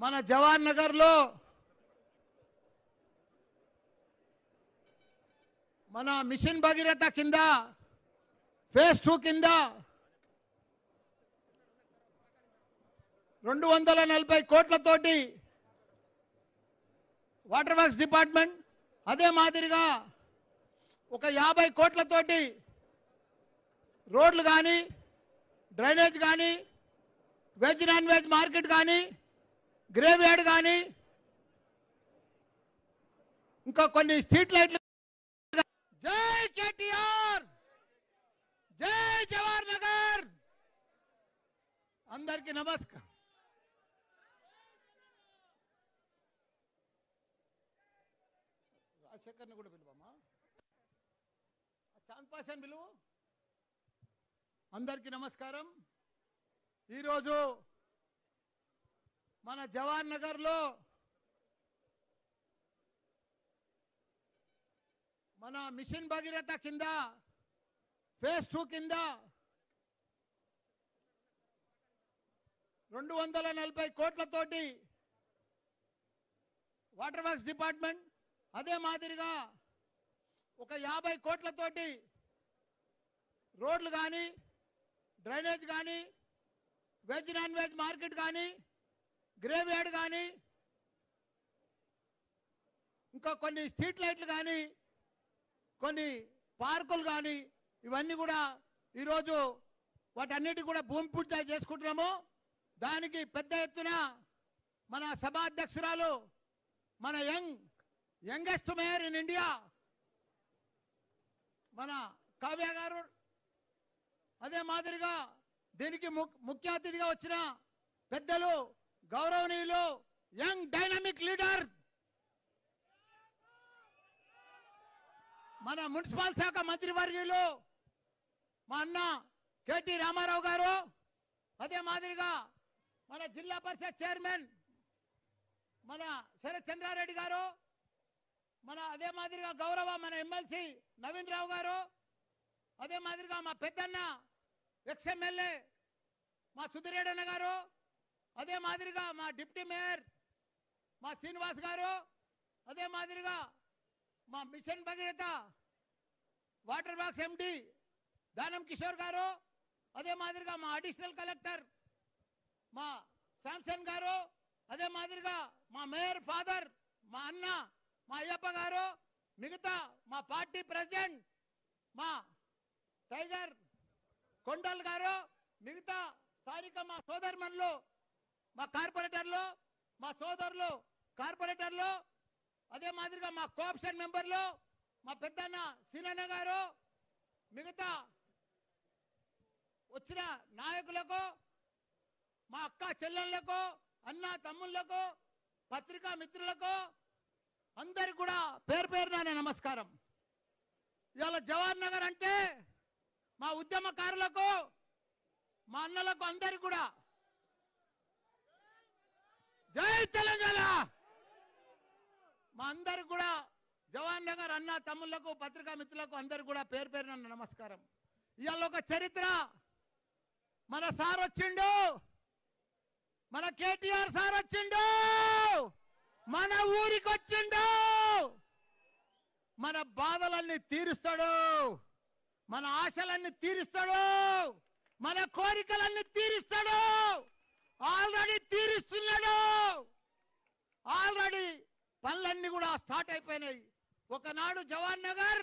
మన జవాన్ నగర్లో మన మిషన్ భగీరథ కింద ఫేజ్ టూ కింద రెండు వందల నలభై కోట్లతోటి వాటర్ వర్క్స్ డిపార్ట్మెంట్ అదే మాదిరిగా ఒక యాభై కోట్లతోటి రోడ్లు కానీ డ్రైనేజ్ కానీ వెజ్ నాన్ వెజ్ మార్కెట్ కానీ గ్రేవ్ యార్డ్ కానీ ఇంకా కొన్ని స్ట్రీట్ లైట్లు జై కేటీఆర్ జై జవహర్ నగర్ అందరికీ నమస్కారం రాజశేఖర్ని కూడా పిలువమ్మా చాంద్ పాషాని పిలువు అందరికీ నమస్కారం ఈరోజు మన జవాన్ నగర్లో మన మిషన్ భగీరథ కింద ఫేజ్ టూ కింద రెండు వందల నలభై కోట్లతోటి వాటర్ వర్క్స్ డిపార్ట్మెంట్ అదే మాదిరిగా ఒక యాభై కోట్లతోటి రోడ్లు కానీ డ్రైనేజ్ కానీ వెజ్ నాన్ వెజ్ మార్కెట్ కానీ గ్రేవ్ యార్డ్ కానీ ఇంకా కొన్ని స్ట్రీట్ లైట్లు కానీ కొన్ని పార్కులు కానీ ఇవన్నీ కూడా ఈరోజు వాటన్నిటి కూడా భూమి పూజ చేసుకుంటున్నాము దానికి పెద్ద ఎత్తున మన సభాధ్యక్షురాలు మన young youngest mayor in India మన కావ్య గారు అదే మాదిరిగా దీనికి ము- ముఖ్య అతిథిగా వచ్చిన పెద్దలు గౌరవనీయులు యంగ్ డైనమిక్ లీడర్ మన మున్సిపల్ శాఖ మంత్రివర్యులు మా అన్న కేటీ రామారావు గారు అదే మాదిరిగా మన జిల్లా పరిషత్ చైర్మన్ మన శరత్ చంద్రారెడ్డి గారు మన అదే మాదిరిగా గౌరవ మన ఎమ్మెల్సీ నవీన్ రావు గారు అదే మాదిరిగా మా పెద్దన్న ఎక్స్ ఎమ్మెల్యే మా సుధిరేడన్న గారు అదే మాదిరిగా మా డిప్యూటీ మేయర్ మా శ్రీనివాస్ గారు అదే మాదిరిగా మా mission Bhagiratha water box MD Danam Kishore గారు అదే మాదిరిగా మా అడిషనల్ కలెక్టర్ మా శాంసన్ గారు అదే మాదిరిగా మా మేయర్ ఫాదర్ మా అన్న మా అయ్యప్ప గారు మిగతా మా పార్టీ ప్రెసిడెంట్ మా టైగర్ కొండల్ గారు మిగతా స్థానిక మా సోదరుమణులు మా కార్పొరేటర్లు మా సోదరులు కార్పొరేటర్లు అదే మాదిరిగా మా కోఆప్షన్ మెంబర్లు మా పెద్దన్న సీనన్న గారు మిగతా వచ్చిన నాయకులకు మా అక్క చెల్లెళ్ళకు అన్న తమ్ముళ్ళకు పత్రికా మిత్రులకు అందరికి కూడా పేరు పేరున నా నమస్కారం ఇవాళ జవహర్ నగర్ అంటే మా ఉద్యమకారులకు మా అన్నలకు అందరికి కూడా జై తెలంగాణ మా అందరికి కూడా జవాన్ నగర్ అన్న తమ్ముళ్లకు పత్రికా మిత్రులకు అందరికి కూడా పేరు పేరున నమస్కారం ఇవాళ ఒక చరిత్ర మన సార్ వచ్చిండు మన కేటీఆర్ సార్ వచ్చిండు మన ఊరికి వచ్చిండు మన బాధలన్నీ తీరుస్తాడు మన ఆశలన్నీ తీరుస్తాడు మన కోరికలన్నీ తీరుస్తాడు ఆల్రెడీ తీరుస్తున్నాడు ఆల్రెడీ పనులన్నీ కూడా స్టార్ట్ అయిపోయినాయి ఒకనాడు జవాన్ నగర్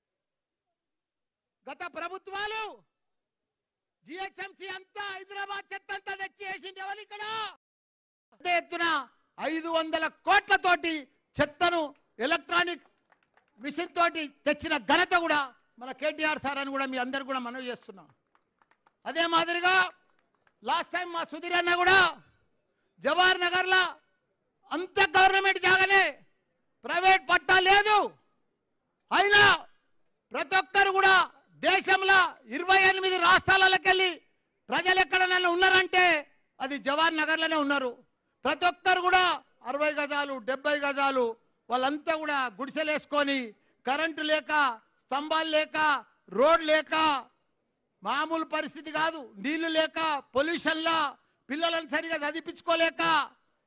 గత ప్రభుత్వాలు జిహెచ్ఎంసీ అంతా హైదరాబాద్ చెత్త అంతా తెచ్చి వేసింది ఎవరు ఇక్కడ పెద్ద ఎత్తున ఐదు వందల కోట్లతోటి చెత్తను ఎలక్ట్రానిక్ మిషన్ తోటి తెచ్చిన ఘనత కూడా మన కేటీఆర్ సార్ అని కూడా మీ అందరు కూడా మనవి చేస్తున్నాం అదే మాదిరిగా లాస్ట్ టైం మా సుధీర్ అన్న కూడా జవహర్ నగర్లో అంత గవర్నమెంట్ జాగానే ప్రైవేట్ పట్టా లేదు అయినా ప్రతి ఒక్కరు కూడా దేశంలో ఇరవై ఎనిమిది రాష్ట్రాలకి వెళ్ళి ప్రజలు ఎక్కడైనా ఉన్నారంటే అది జవహర్ నగర్లోనే ఉన్నారు ప్రతి ఒక్కరు కూడా అరవై గజాలు డెబ్బై గజాలు వాళ్ళంతా కూడా గుడిసెలు వేసుకొని కరెంటు లేక స్తంభాలు లేక రోడ్ లేక మామూలు పరిస్థితి కాదు నీళ్లు లేక పొల్యూషన్లా పిల్లలను సరిగా చదివించుకోలేక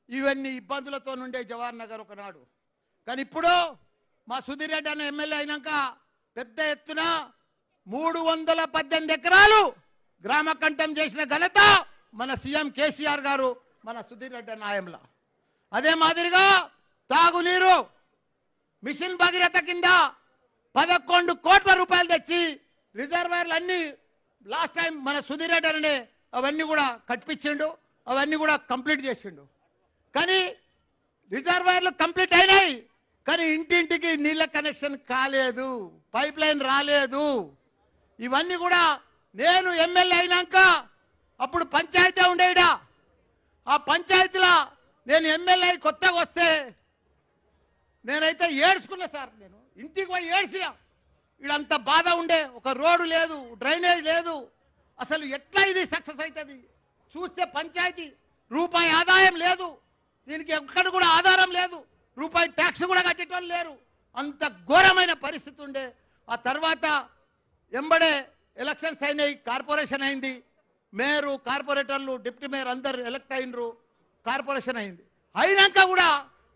ఇవన్నీ ఇబ్బందులతో నుండే జవహర్ నగర్ ఒకనాడు కానీ ఇప్పుడు మా సుధీర్ రెడ్డి అన్న ఎమ్మెల్యే అయినాక పెద్ద ఎత్తున మూడు వందల పద్దెనిమిది ఎకరాలు గ్రామ కంఠం చేసిన ఘనత మన సీఎం కేసీఆర్ గారు మన సుధీర్ రెడ్డి అన్న ఆయంలో అదే మాదిరిగా తాగునీరు మిషన్ భగీరథ కింద పదకొండు కోట్ల రూపాయలు తెచ్చి రిజర్వాయర్లు అన్ని లాస్ట్ టైం మన సుధీర్ రెడ్డి అనే అవన్నీ కూడా కట్టించిండు అవన్నీ కూడా కంప్లీట్ చేసిండు కానీ రిజర్వాయర్లు కంప్లీట్ అయినాయి కానీ ఇంటింటికి నీళ్ళ కనెక్షన్ కాలేదు పైప్ లైన్ రాలేదు ఇవన్నీ కూడా నేను ఎమ్మెల్యే అయినాక అప్పుడు పంచాయతీ ఉండేడా ఆ పంచాయతీలో నేను ఎమ్మెల్యే అయి కొత్తగా వస్తే నేనైతే ఏడ్చుకున్నా సార్ నేను ఇంటికి పోయి ఏడ్చినా ఇడంత బాధ ఉండే ఒక రోడ్డు లేదు డ్రైనేజ్ లేదు అసలు ఎట్లా ఇది సక్సెస్ అవుతుంది చూస్తే పంచాయతీ రూపాయి ఆదాయం లేదు దీనికి ఎక్కడ కూడా ఆధారం లేదు రూపాయి ట్యాక్స్ కూడా కట్టేటోళ్ళు లేరు అంత ఘోరమైన పరిస్థితి ఉండే ఆ తర్వాత ఎంబడే ఎలక్షన్స్ అయినాయి కార్పొరేషన్ అయింది మేయరు కార్పొరేటర్లు డిప్యూటీ మేయర్ అందరు ఎలక్ట్ అయినరు కార్పొరేషన్ అయింది అయినాక కూడా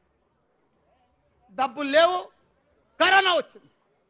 డబ్బులు లేవు కరోనా వచ్చింది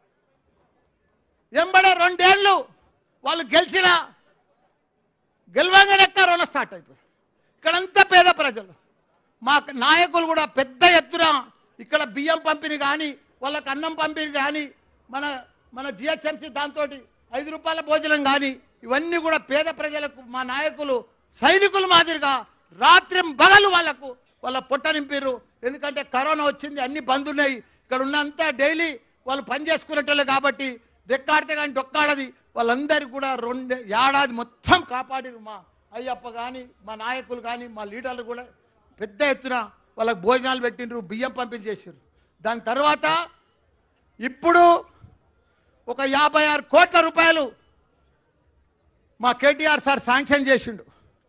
ఎంబడే రెండేళ్ళు వాళ్ళు గెలిచిన గెలవంగానే కరోనా స్టార్ట్ అయిపోయింది ఇక్కడంతా పేద ప్రజలు మా నాయకులు కూడా పెద్ద ఎత్తున ఇక్కడ బియ్యం పంపిణీ కానీ వాళ్ళకి అన్నం పంపిణీ కానీ మన మన జిహెచ్ఎంసీ దాంతో ఐదు రూపాయల భోజనం కానీ ఇవన్నీ కూడా పేద ప్రజలకు మా నాయకులు సైనికుల మాదిరిగా రాత్రి బగలు వాళ్ళకు వాళ్ళ పొట్ట నింపారు ఎందుకంటే కరోనా వచ్చింది అన్ని బంద్ ఉన్నాయి ఇక్కడ ఉన్నంతా డైలీ వాళ్ళు పని చేసుకునేటోళ్ళు కాబట్టి రెక్కాడితే కానీ డొక్కాడది వాళ్ళందరికీ కూడా రెండు ఏడాది మొత్తం కాపాడిరు మా అయ్యప్ప కానీ మా నాయకులు కానీ మా లీడర్లు కూడా పెద్ద ఎత్తున వాళ్ళకి భోజనాలు పెట్టిండ్రు బియ్యం పంపిణీ చేసారు దాని తర్వాత ఇప్పుడు ఒక యాభై ఆరు కోట్ల రూపాయలు మా కేటీఆర్ సార్ శాంక్షన్ చేసిండు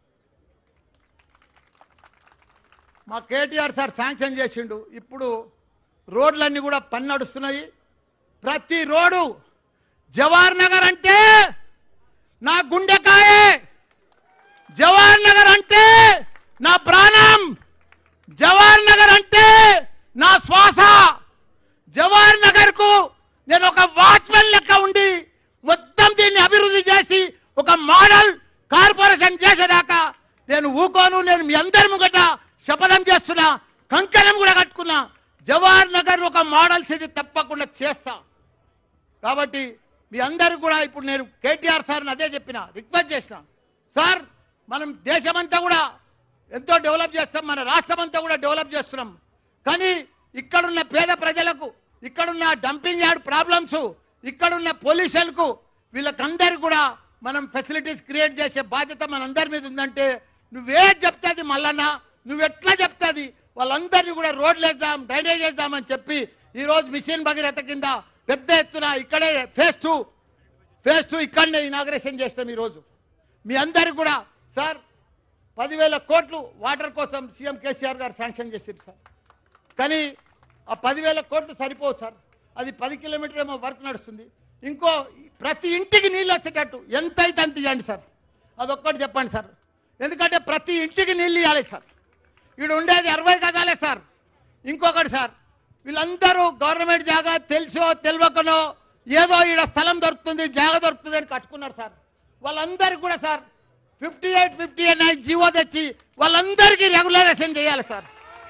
మా కేటీఆర్ సార్ శాంక్షన్ చేసిండు ఇప్పుడు రోడ్లన్నీ కూడా పని నడుస్తున్నాయి ప్రతి రోడ్డు జవహర్ నగర్ అంటే నా గుండెకాయే జవహర్ నగర్ అంటే నా ప్రాణం జవహర్ నగర్ అంటే నా శ్వాస జవహర్ నగర్ కు నేను ఒక వాచ్మెన్ లెక్క ఉండి మొత్తం దీన్ని అభివృద్ధి చేసి ఒక మోడల్ కార్పొరేషన్ చేసేదాకా నేను ఊకోను నేను మీ అందరి ముంగట శపథం చేస్తున్నా కంకణం కూడా కట్టుకున్నా జవహర్ నగర్ ఒక మోడల్ సిటీ తప్పకుండా చేస్తా కాబట్టి మీ అందరూ కూడా ఇప్పుడు నేను కేటీఆర్ సార్ని అదే చెప్పిన రిక్వెస్ట్ చేసిన సార్ మనం దేశమంతా కూడా ఎంతో డెవలప్ చేస్తాం మన రాష్ట్రం అంతా కూడా డెవలప్ చేస్తున్నాం కానీ ఇక్కడున్న పేద ప్రజలకు ఇక్కడున్న డంపింగ్ యార్డ్ ప్రాబ్లమ్స్ ఇక్కడున్న పొల్యూషన్కు వీళ్ళకందరు కూడా మనం ఫెసిలిటీస్ క్రియేట్ చేసే బాధ్యత మనందరి మీద ఉందంటే నువ్వే చెప్తాది మల్లన్న నువ్వు ఎట్లా చెప్తాది వాళ్ళందరినీ కూడా రోడ్లు వేద్దాం డ్రైనేజ్ వేద్దామని చెప్పి ఈరోజు మిషన్ భగీరథ కింద పెద్ద ఎత్తున ఇక్కడే ఫేస్ టూ ఫేస్ టూ ఇక్కడనే ఇనాగ్రేషన్ చేస్తాం ఈరోజు మీ అందరికి కూడా సార్ పదివేల కోట్లు వాటర్ కోసం సీఎం కేసీఆర్ గారు శాంక్షన్ చేశారు సార్ కానీ ఆ పదివేల కోట్లు సరిపోవు సార్ అది పది కిలోమీటర్ ఏమో వర్క్ నడుస్తుంది ఇంకో ప్రతి ఇంటికి నీళ్ళు వచ్చేటట్టు ఎంత అయితే అంత ఇవ్వండి సార్ అదొక్కటి చెప్పండి సార్ ఎందుకంటే ప్రతి ఇంటికి నీళ్ళు ఇవ్వాలి సార్ ఇక్కడ ఉండేది అరవై గజాలే సార్ ఇంకొకటి సార్ వీళ్ళందరూ గవర్నమెంట్ జాగా తెలుసో తెలియకనో ఏదో ఈడ స్థలం దొరుకుతుంది జాగా దొరుకుతుంది అని కట్టుకున్నారు సార్ వాళ్ళందరికీ కూడా sir fifty eight fifty eight nine G O తెచ్చి వాళ్ళందరికీ రెగ్యులరేషన్ చేయాలి సార్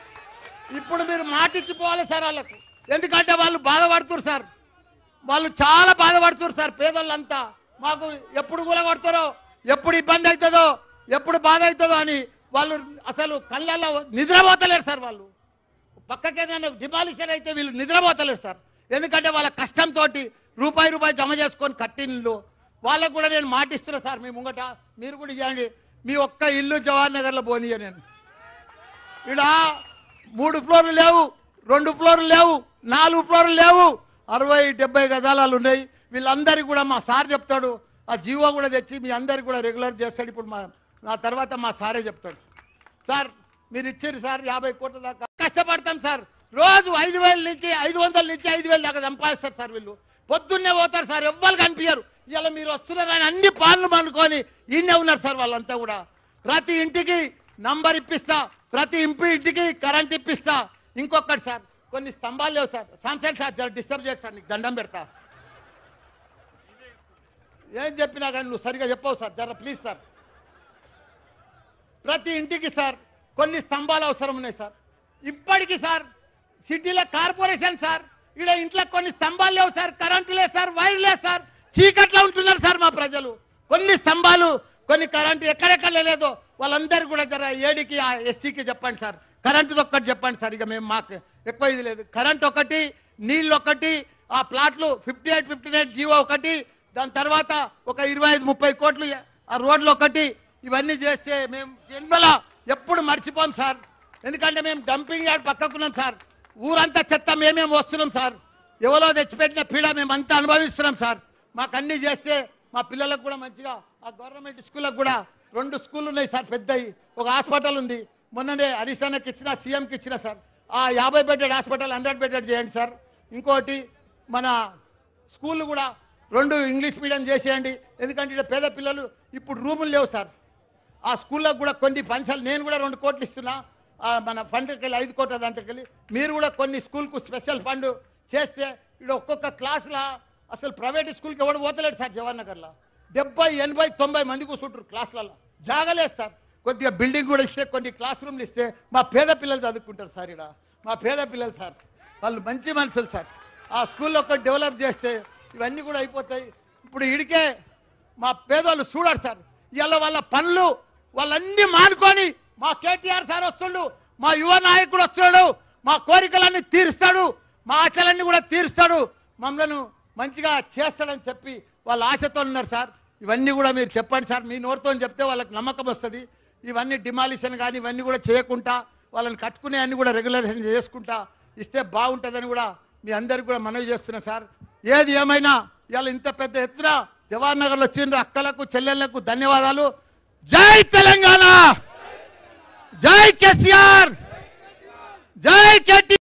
ఇప్పుడు మీరు మాటిచ్చిపోవాలి సార్ వాళ్ళకు ఎందుకంటే వాళ్ళు బాధపడుతున్నారు సార్ వాళ్ళు చాలా బాధపడుతున్నారు సార్ పేదోళ్ళంతా మాకు ఎప్పుడు కూలగొడతారో ఎప్పుడు ఇబ్బంది అవుతుందో ఎప్పుడు బాధ అవుతుందో అని వాళ్ళు అసలు కళ్ళల్లో నిద్రపోతలేరు సార్ వాళ్ళు పక్కకి ఏదైనా డిమాలిషన్ అయితే వీళ్ళు నిద్రపోతలేరు సార్ ఎందుకంటే వాళ్ళ కష్టంతో రూపాయి రూపాయి జమ చేసుకొని కట్టిన వాళ్ళకు కూడా నేను మాటిస్తున్నా సార్ మీ ముంగట మీరు కూడా ఇవ్వండి మీ ఒక్క ఇల్లు జవహర్ నగర్లో పోనీయ నేను ఇక్కడ మూడు ఫ్లోర్లు లేవు రెండు ఫ్లోర్లు లేవు నాలుగు ఫ్లోర్లు లేవు అరవై డెబ్బై గజాలాలు ఉన్నాయి వీళ్ళందరికీ కూడా మా సార్ చెప్తాడు ఆ జీవో కూడా తెచ్చి మీ అందరికి కూడా రెగ్యులర్ చేస్తాడు ఇప్పుడు మా నా తర్వాత మా సారే చెప్తాడు సార్ మీరు ఇచ్చారు సార్ యాభై కోట్ల దాకా కష్టపడతాం సార్ రోజు ఐదు వేల నుంచి ఐదు వందల నుంచి ఐదు వేల దాకా సంపాదిస్తారు సార్ వీళ్ళు పొద్దున్నే పోతారు సార్ ఎవ్వరు కనిపించారు ఇలా మీరు వస్తున్నారని అన్ని పాలన అనుకొని ఈయనే ఉన్నారు సార్ వాళ్ళంతా కూడా ప్రతి ఇంటికి నంబర్ ఇప్పిస్తా ప్రతి ఇంటి ఇంటికి కరెంట్ ఇప్పిస్తా ఇంకొకటి సార్ కొన్ని స్తంభాలు లేవు సార్ సాంసన్ సార్ జర డిస్టర్బ్ చేయకు సార్ నీకు దండం పెడతా ఏం చెప్పినా కానీ నువ్వు సరిగా చెప్పవు సార్ జర ప్లీజ్ సార్ ప్రతి ఇంటికి సార్ కొన్ని స్తంభాలు అవసరం ఉన్నాయి సార్ ఇప్పటికీ సార్ సిటీలో కార్పొరేషన్ సార్ ఇక్కడ ఇంట్లో కొన్ని స్తంభాలు లేవు సార్ కరెంటు లేదు సార్ వైర్ లేదు సార్ చీకట్లో ఉంటున్నారు సార్ మా ప్రజలు కొన్ని స్తంభాలు కొన్ని కరెంటు ఎక్కడెక్కడ లేదో వాళ్ళందరూ కూడా జర ఏడికి ఆ ఎస్సీకి చెప్పండి సార్ కరెంటుది ఒక్కటి చెప్పండి సార్ ఇక మేము మాకు ఎక్కువ ఇది లేదు కరెంట్ ఒకటి నీళ్ళు ఒకటి ఆ ప్లాట్లు fifty eight fifty nine G O ఒకటి దాని తర్వాత ఒక ఇరవై ఐదు ముప్పై కోట్లు ఆ రోడ్లు ఒకటి ఇవన్నీ చేస్తే మేము జన్మల ఎప్పుడు మర్చిపోం సార్ ఎందుకంటే మేము డంపింగ్ యార్డ్ పక్కకున్నాం సార్ ఊరంతా చెత్త మేమేం వస్తున్నాం సార్ ఎవరో తెచ్చిపెట్టిన పీడ మేము అంతా అనుభవిస్తున్నాం సార్ మాకు అన్నీ చేస్తే మా పిల్లలకు కూడా మంచిగా ఆ గవర్నమెంట్ స్కూళ్ళకు కూడా రెండు స్కూళ్ళు ఉన్నాయి సార్ పెద్దవి ఒక హాస్పిటల్ ఉంది మొన్ననే హరీష్ అన్నకి ఇచ్చిన సీఎంకి ఇచ్చిన సార్ ఆ యాభై బెడ్డెడ్ హాస్పిటల్ హండ్రెడ్ బెడ్డెడ్ చేయండి సార్ ఇంకోటి మన స్కూళ్ళు కూడా రెండు ఇంగ్లీష్ మీడియం చేసేయండి ఎందుకంటే ఇక్కడ పేద పిల్లలు ఇప్పుడు రూములు లేవు సార్ ఆ స్కూల్లో కూడా కొన్ని ఫండ్స్ నేను కూడా రెండు కోట్లు ఇస్తున్నా ఆ మన ఫండ్కి వెళ్ళి ఐదు కోట్ల దాంట్లోకి వెళ్ళి మీరు కూడా కొన్ని స్కూల్కు స్పెషల్ ఫండ్ చేస్తే ఇక్కడ ఒక్కొక్క క్లాస్లో అసలు ప్రైవేట్ స్కూల్కి ఎవడు పోతలేడు సార్ జవహర్ నగర్లో డెబ్బై ఎనభై తొంభై మంది కూర్చుంటారు క్లాసులలో జాగలేదు సార్ కొద్దిగా బిల్డింగ్ కూడా ఇస్తే కొన్ని క్లాస్ రూమ్లు ఇస్తే మా పేద పిల్లలు చదువుకుంటారు సార్ ఇక్కడ మా పేద పిల్లలు సార్ వాళ్ళు మంచి మనుషులు సార్ ఆ స్కూల్లో ఒకటి డెవలప్ చేస్తే ఇవన్నీ కూడా అయిపోతాయి ఇప్పుడు ఇడికే మా పేదోళ్ళు చూడరు సార్ ఇవాళ వాళ్ళ పనులు వాళ్ళన్నీ మానుకొని మా కేటీఆర్ సార్ వస్తుండు మా యువ నాయకుడు వస్తున్నాడు మా కోరికలన్నీ తీరుస్తాడు మా ఆశలన్నీ కూడా తీరుస్తాడు మమ్మల్ని మంచిగా చేస్తాడని చెప్పి వాళ్ళ ఆశతో ఉన్నారు సార్ ఇవన్నీ కూడా మీరు చెప్పండి సార్ మీ నోటితో చెప్తే వాళ్ళకి నమ్మకం వస్తుంది ఇవన్నీ డిమాలిషన్ కానీ ఇవన్నీ కూడా చేయకుండా వాళ్ళని కట్టుకునే అన్ని కూడా రెగ్యులేషన్ చేసుకుంటా ఇస్తే బాగుంటుందని కూడా మీ అందరికి కూడా మనవి చేస్తున్నా సార్ ఏది ఏమైనా ఇవాళ ఇంత పెద్ద ఎత్తున జవహర్ నగర్లో వచ్చిండ్రు అక్కలకు చెల్లెళ్లకు ధన్యవాదాలు జై తెలంగాణ జై కేసీఆర్ జై కేటీ